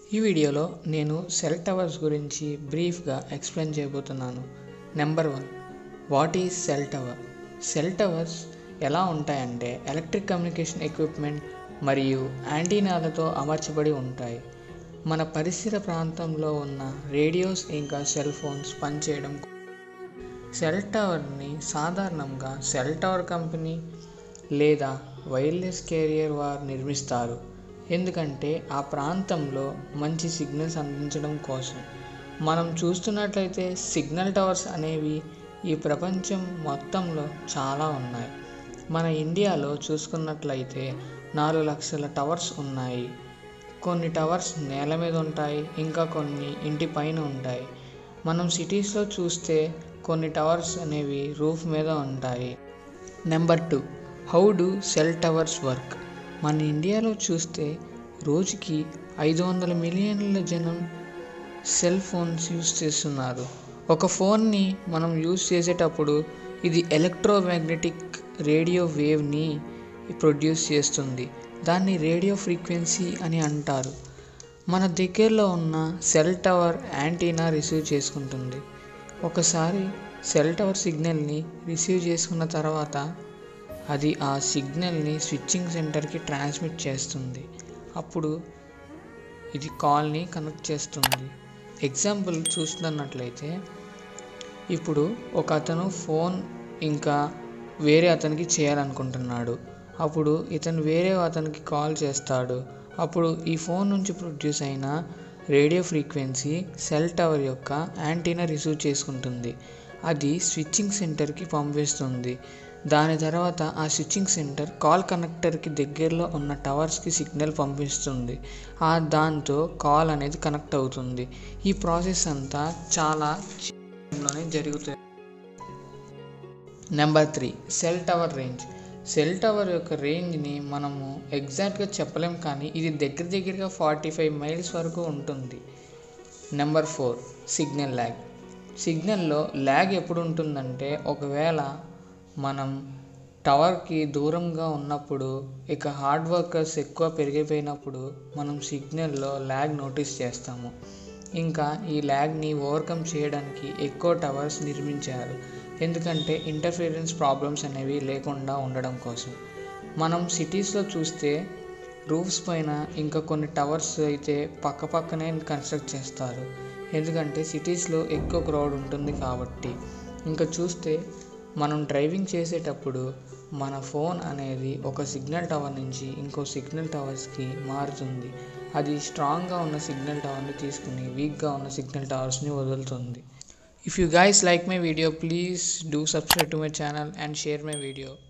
ఈ వీడియోలో నేను సెల్ టవర్స్ గురించి బ్రీఫ్గా ఎక్స్ప్లెయిన్ చేయబోతున్నాను number one what is cell tower cell towers ఎలా ఉంటాయంటే ఎలక్ట్రిక్ కమ్యూనికేషన్ ఎక్విప్మెంట్ మరియు యాంటీనాలతో అమర్చబడి ఉంటాయి మన పరిసర ప్రాంతంలో ఉన్న రేడియోస్ ఇంకా సెల్ ఫోన్స్ పనిచేయడం సెల్ టవర్ని సాధారణంగా సెల్ టవర్ కంపెనీ లేదా వైర్లెస్ కెరియర్ వారు నిర్మిస్తారు ఎందుకంటే ఆ ప్రాంతంలో మంచి సిగ్నల్స్ అందించడం కోసం మనం చూస్తున్నట్లయితే సిగ్నల్ టవర్స్ అనేవి ఈ ప్రపంచం మొత్తంలో చాలా ఉన్నాయి మన ఇండియాలో చూసుకున్నట్లయితే నాలుగు లక్షల టవర్స్ ఉన్నాయి కొన్ని టవర్స్ నేల మీద ఉంటాయి ఇంకా కొన్ని ఇంటి పైన ఉంటాయి మనం సిటీస్లో చూస్తే కొన్ని టవర్స్ అనేవి రూఫ్ మీద ఉంటాయి number two how do cell towers work మన ఇండియాలో చూస్తే రోజుకి ఐదు వందల మిలియన్ల జనం సెల్ ఫోన్స్ యూస్ చేస్తున్నారు ఒక ఫోన్ని మనం యూస్ చేసేటప్పుడు ఇది ఎలక్ట్రోమాగ్నెటిక్ రేడియో వేవ్ని ప్రొడ్యూస్ చేస్తుంది దాన్ని రేడియో ఫ్రీక్వెన్సీ అని అంటారు మన దగ్గరలో ఉన్న సెల్ టవర్ యాంటీనా రిసీవ్ చేసుకుంటుంది ఒకసారి సెల్ టవర్ సిగ్నల్ని రిసీవ్ చేసుకున్న తర్వాత అది ఆ సిగ్నల్ని స్విచ్చింగ్ సెంటర్కి ట్రాన్స్మిట్ చేస్తుంది అప్పుడు ఇది కాల్ని కనెక్ట్ చేస్తుంది ఎగ్జాంపుల్ చూస్తున్నట్లయితే ఇప్పుడు ఒక అతను ఫోన్ ఇంకా వేరే అతనికి చేయాలనుకుంటున్నాడు అప్పుడు ఇతను వేరే అతనికి కాల్ చేస్తాడు అప్పుడు ఈ ఫోన్ నుంచి ప్రొడ్యూస్ అయిన రేడియో ఫ్రీక్వెన్సీ సెల్ టవర్ యొక్క యాంటీనా రిసీవ్ చేసుకుంటుంది అది స్విచ్చింగ్ సెంటర్కి పంపిస్తుంది దాని తర్వాత ఆ స్విచ్చింగ్ సెంటర్ కాల్ కనెక్టర్కి దగ్గరలో ఉన్న టవర్స్కి సిగ్నల్ పంపిస్తుంది ఆ దాంతో కాల్ అనేది కనెక్ట్ అవుతుంది ఈ ప్రాసెస్ అంతా చాలా చిన్నలోనే జరుగుతుంది number three cell tower range cell tower యొక్క రేంజ్ని మనము ఎగ్జాక్ట్గా చెప్పలేం కానీ ఇది దగ్గర దగ్గరగా ఫార్టీ ఫైవ్ మైల్స్ వరకు ఉంటుంది నెంబర్ ఫోర్ సిగ్నల్ ల్యాగ్ సిగ్నల్లో ల్యాగ్ ఎప్పుడు ఉంటుందంటే ఒకవేళ మనం టవర్కి దూరంగా ఉన్నప్పుడు ఇక హార్డ్ వర్కర్స్ ఎక్కువ పెరిగిపోయినప్పుడు మనం సిగ్నల్లో ల్యాగ్ నోటీస్ చేస్తాము ఇంకా ఈ ల్యాగ్ని ఓవర్కమ్ చేయడానికి ఎక్కువ టవర్స్ నిర్మించారు ఎందుకంటే ఇంటర్ఫిరెన్స్ ప్రాబ్లమ్స్ అనేవి లేకుండా ఉండడం కోసం మనం సిటీస్లో చూస్తే రూఫ్స్ పైన ఇంకా కొన్ని టవర్స్ అయితే పక్క పక్కనే కన్స్ట్రక్ట్ చేస్తారు ఎందుకంటే సిటీస్లో ఎక్కువ క్రౌడ్ ఉంటుంది కాబట్టి ఇంకా చూస్తే మనం డ్రైవింగ్ చేసేటప్పుడు మన ఫోన్ అనేది ఒక సిగ్నల్ టవర్ నుంచి ఇంకో సిగ్నల్ టవర్స్కి మారుతుంది అది స్ట్రాంగ్గా ఉన్న సిగ్నల్ టవర్ని తీసుకుని వీక్గా ఉన్న సిగ్నల్ టవర్స్ని వదులుతుంది if you guys like my video, please do subscribe to my channel and share my video.